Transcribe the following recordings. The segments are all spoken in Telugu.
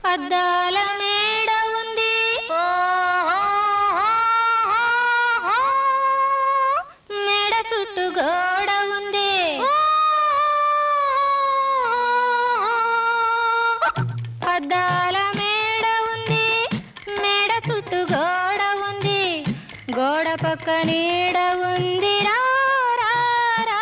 అద్దాల మేడ ఉంది మేడ చుట్టూ గోడ ఉంది అద్దాల మేడ ఉంది మేడ చుట్టూ గోడ ఉంది గోడ పక్క నీడ ఉంది రా రా, రా.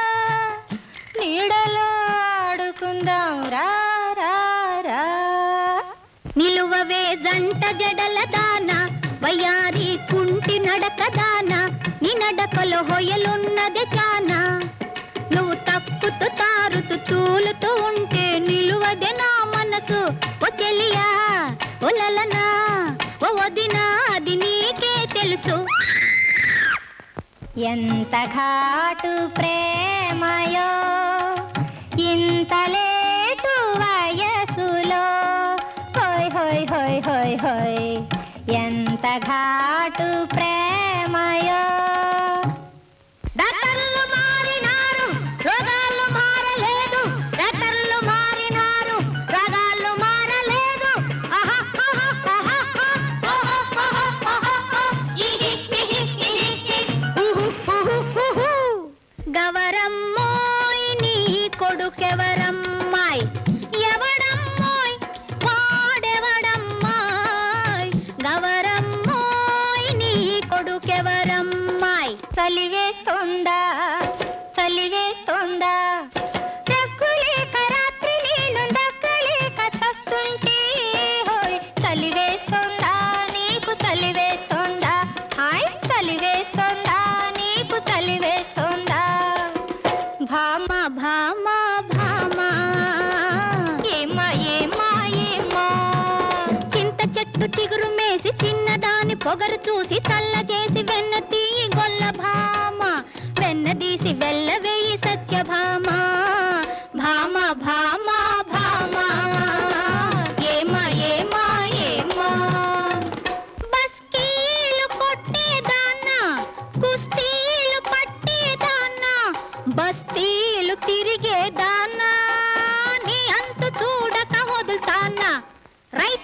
నీడలో ఆడుకుందాం రా రా రా నిలువవే జంట జడల దాన వయ్యారి కుంటి నడక దాన నీ నడకలో హొయలున్నది చానా నువ్వు తప్పుతూ తారుతూ తూలుతూ ఉంటే నిలువదే నా మనసు ఓ చెలియా ఓ లలనా ఓ వదినా అది నీకే తెలుసు ఎంత ఘాటు ప్రేమయో ఇంత లేటు వయసులో హోయ్ హోయ్ హోయ్ హోయ్ హోయ్ ఎంత ఘాటు ప్రేమయో డాక్టర్లు మారినారు రోగాలు మారలేదు డాక్టర్లు మారినారు రోగాలు మారలేదు ఆహా, ఆహా, ఆహా, ఆహా, ఆహా, ఆహా, ఆహా, ఇహి, ఇహి, ఇహి, ఇహి. ఉహు, ఉహు, ఉహు. గవరమ్మోయ్ నీ కొడుకెవరమ్మాయ్ ఎవడమ్మోయ్ వాడెవడమ్మాయ్ గవరమ్మోయ్ నీ కొడుకెవరమ్మాయ్ చలివేస్తోందా చలివేస్తోందా దక్కులేక రాత్రి నేను దక్కలేక చస్తుంటే హోయ్ చలివేస్తోందా నీకు చలివేస్తోందా హాయ్ చలివేస్తోందా నీకు చలివేస్తోందా భామ భామ భామ ఏమా ఏమా ఏమా చింత చెట్టు చిగురు మేసి చిన్నదాని పొగరు చూసి చల్ల చేసి వెన్న తీయి గొల్ల భామ వెన్న తీసి వెళ్ళవేయి సత్యభామ భామ భామ భామ ఏమా ఏమా ఏమా బస్కీలు కొట్టేదాన్నా కుస్తీలు పట్టేదాన్నా బస్తీలు తిరిగేదాన్నా నీ అంతు చూడక వదులుతానా రైట్